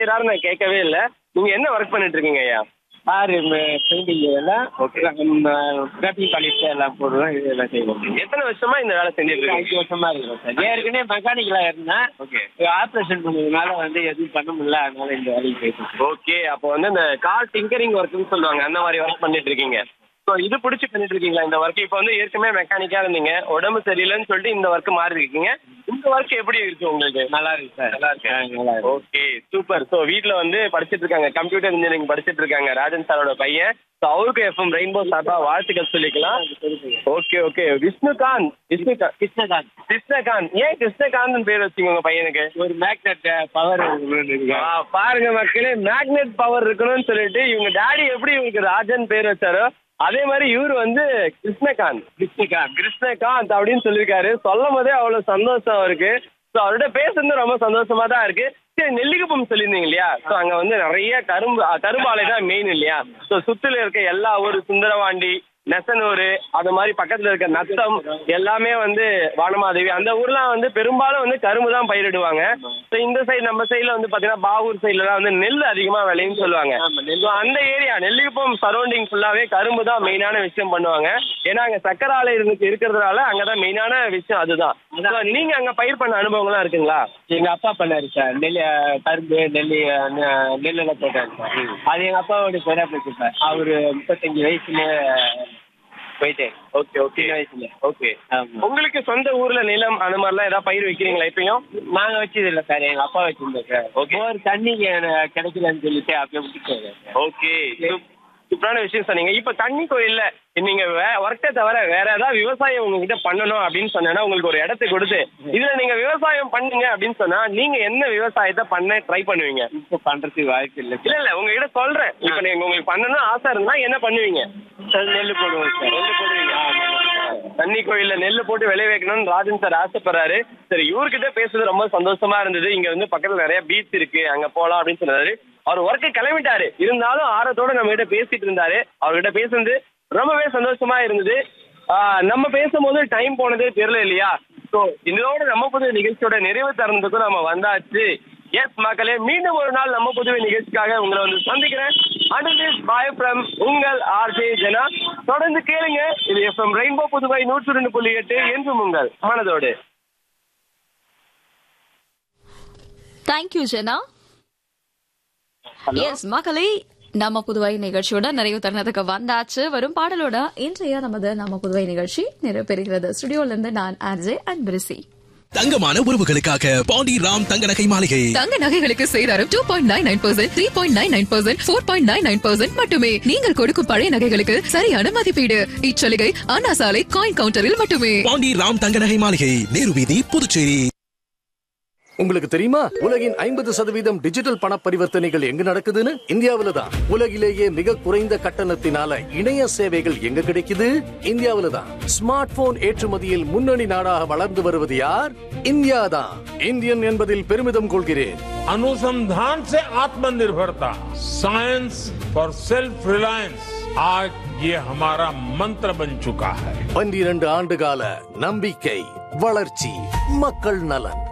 செய்யறாரு நான் கேட்கவே இல்ல நீங்க என்ன ஒர்க் பண்ணிட்டு இருக்கீங்க ஐயா ஆறு பெயிண்டிங் எல்லாம் கிராஃபிக் பாலிஷ் எல்லாம் போடுவோம் இது எல்லாம் செய்வோம் எத்தனை வருஷமா இந்த வேலை செஞ்சுட்டு இருக்கீங்க அஞ்சு வருஷமா இருக்கிறோம் சார் ஏற்கனவே மெக்கானிக்கலா இருந்தேன் ஓகே ஆப்ரேஷன் பண்ணதுனால வந்து எதுவும் பண்ண முடியல அதனால இந்த வேலைக்கு போயிட்டு இருக்கேன். ஓகே அப்போ வந்து இந்த கார் டிங்கரிங் ஒர்க்னு சொல்லுவாங்க அந்த மாதிரி ஒர்க் பண்ணிட்டு இருக்கீங்க ஸோ இது பிடிச்சி பண்ணிட்டு இருக்கீங்களா இந்த ஒர்க் இப்போ வந்து ஏற்கனவே மெக்கானிக்கா இருந்தீங்க உடம்பு சரியில்லைன்னு சொல்லிட்டு இந்த ஒர்க் மாறி இருக்கீங்க இந்த ஒர்க் எப்படி இருக்கு உங்களுக்கு நல்லா இருக்கு சார் நல்லா இருக்கு. ஆ, நல்லா இருக்கு ஓகே சூப்பர் ஸோ வீட்டில் வந்து படிச்சிட்டு இருக்காங்க கம்ப்யூட்டர் இன்ஜினியரிங் படிச்சிட்டு இருக்காங்க ராஜன் சாரோட பையன் ஸோ அவருக்கு எஃப்எம் ரெயின்போ சார்பா வாழ்த்துக்கள் சொல்லிக்கலாம் ஓகே ஓகே விஷ்ணுகாந்த் விஷ்ணுகாந்த் கிருஷ்ணகாந்த் கிருஷ்ணகாந்த் ஏன் கிருஷ்ணகாந்த் பேர் வச்சீங்க உங்க பையனுக்கு ஒரு மேக்னெட் பவர் ஆ, பாருங்க மக்களே மேக்னெட் பவர் இருக்கணும்னு சொல்லிட்டு இவங்க டாடி எப்படி இவங்களுக்கு ராஜன் பேர் வச்சாரோ அதே மாதிரி இவர் வந்து கிருஷ்ணகாந்த் கிருஷ்ணகாந்த் கிருஷ்ணகாந்த் அப்படின்னு சொல்லியிருக்காரு சொல்லும் போதே அவ்வளவு சந்தோஷம் இருக்கு ஸோ அவர்கிட்ட பேசுறது ரொம்ப சந்தோஷமா தான் இருக்கு சரி நெல்லிக்குப்பம் சொல்லியிருந்தீங்க இல்லையா ஸோ அங்க வந்து நிறைய கரும்பு அ, கரும்பாலை தான் மெயின் இல்லையா ஸோ சுத்துல இருக்க எல்லா ஊர் சுந்தரவாண்டி நெசனூர் அது மாதிரி பக்கத்துல இருக்க நத்தம் எல்லாமே வந்து வானமாதேவி அந்த ஊர்லாம் வந்து பெரும்பாலும் வந்து கரும்பு தான் பயிரிடுவாங்க ஸோ இந்த சைடு நம்ம சைடுல வந்து பாத்தீங்கன்னா பாகூர் சைடுலாம் வந்து நெல் அதிகமா விளையும்னு சொல்லுவாங்க ஆமா, நெல். So, அந்த ஏரியா நெல்லிக்குப்பம் சரௌண்டிங் ஃபுல்லாவே கரும்பு தான் மெயினான விஷயம் பண்ணுவாங்க ஏன்னா அங்க சக்கர ஆலை இருக்கு இருக்கிறதுனால அங்கதான் மெயினான விஷயம் அதுதான் So, நீங்க அங்க பயிர் பண்ண அனுபவங்கள்லாம் இருக்குங்களா எங்க அப்பா பண்ணாரு சார் நெல் கரும்பு நெல் நெ- நெல்லெல்லாம் போட்டாரு சார் அது எங்க அப்பாவோட பெரிய போச்சு சார் அவரு முப்பத்தஞ்சு வயசுல போயிட்டாரு ஓகே ஓகே சின்ன வயசுல ஓகே ஆமா உங்களுக்கு சொந்த ஊர்ல நிலம் அந்த மாதிரிலாம் ஏதாவது பயிர் வைக்கிறீங்களா இப்பயும் நாங்க வச்சது இல்ல சார் எங்க அப்பா வச்சிருந்தோம் சார் Okay. ஒரு தண்ணி எனக்கு கிடைக்கலன்னு சொல்லிட்டு அப்படியே விட்டுட்டாரு ஓகே சூப்பரான விஷயம் சொன்னீங்க இப்ப தண்ணி கோயில்ல நீங்க ஒர்க்கை தவிர வேற ஏதாவது விவசாயம் உங்ககிட்ட பண்ணணும் அப்படின்னு சொன்னா உங்களுக்கு ஒரு இடத்தை கொடுத்து இதுல நீங்க விவசாயம் பண்ணுங்க அப்படின்னு சொன்னா நீங்க என்ன விவசாயத்தை பண்ண ட்ரை பண்ணுவீங்க இப்போ பண்றதுக்கு வாய்ப்பு இல்லை இல்ல இல்ல உங்ககிட்ட சொல்றேன் இப்ப நீங்க உங்களுக்கு பண்ணணும் ஆசை இருந்தா என்ன பண்ணுவீங்க சார் நெல் போடுவோம் சார் நெல்லு போடுவீங்க தண்ணி கோயில்ல நெல்லு போட்டு விளை வைக்கணும்னு ராஜன் சார் ஆசைப்படுறாரு சரி இவர்கிட்ட பேசுறது ரொம்ப சந்தோஷமா இருந்தது இங்க வந்து பக்கத்துல நிறைய பீச் இருக்கு அங்க போலாம் அப்படின்னு சொன்னாரு அவர் ஒர்க்கு கிளம்பிட்டாரு இருந்தாலும் ஆரத்தோட நம்ம கிட்ட பேசிட்டு இருந்தாரு அவர்கிட்ட பேசுனது ரொம்பவே சந்தோஷமா இருந்தது ஆஹ் நம்ம பேசும்போது டைம் போனதே தெரியல இல்லையா ஸோ இதோட நம்ம புது நிகழ்ச்சியோட நிறைவு தருணத்துக்கும் நம்ம வந்தாச்சு எஸ் மக்களே மீண்டும் ஒரு நாள் நம்ம புதுவை நிகழ்ச்சிக்காக உங்களை வந்து சந்திக்கிறேன் அண்ட் பாய் ஃப்ரம் உங்கள் ஆர்ஜே ஜனா தொடர்ந்து கேளுங்க இது எஃப்எம் ரெயின்போ புதுவை நூற்று ரெண்டு புள்ளி எட்டு என்றும் உங்கள் மனதோடு தேங்க்யூ ஜெனா எஸ் மகளே நம்ம புதுவை நிகழ்ச்சியோட நிறைவு தருணத்துக்கு வந்தாச்சு வரும் பாடலோட இன்றைய நமது நம்ம புதுவை நிகழ்ச்சி நிறைவு பெறுகிறது ஸ்டுடியோல இருந்து நான் ஆர்ஜே அண்ட் பிரிசி தங்கமான உறவுகளுக்காக பாண்டி ராம் தங்க நகை மாளிகை தங்க நகைகளுக்கு சேதாரம் two point nine nine percent three point nine nine percent four point nine nine percent மட்டுமே நீங்கள் கொடுக்கும் பழைய நகைகளுக்கு சரியான மதிப்பீடு இச்சலுகை அண்ணா சாலை காயின் கவுண்டரில் மட்டுமே பாண்டி ராம் தங்க நகை மாளிகை நேரு வீதி புதுச்சேரி உங்களுக்கு தெரியுமா உலகின் ஐம்பது சதவீதம் டிஜிட்டல் பண பரிவர்த்தனைகள் எங்க நடக்குதுன்னு இந்தியாவில தான் உலகிலேயே மிக குறைந்த கட்டணத்தினால இணைய சேவைகள் எங்க கிடைக்குது இந்தியாவில தான் ஸ்மார்ட் போன் ஏற்றுமதியில் முன்னணி நாடாக வளர்ந்து வருவது யார் இந்தியா தான் இந்தியன் என்பதில் பெருமிதம் கொள்கிறேன் अनुसंधान से आत्मनिर्भरता साइंस फॉर सेल्फ रिलायंस आज ये हमारा मंत्र बन चुका है பன்னிரண்டு ஆண்டு கால நம்பிக்கை வளர்ச்சி மக்கள் நலன்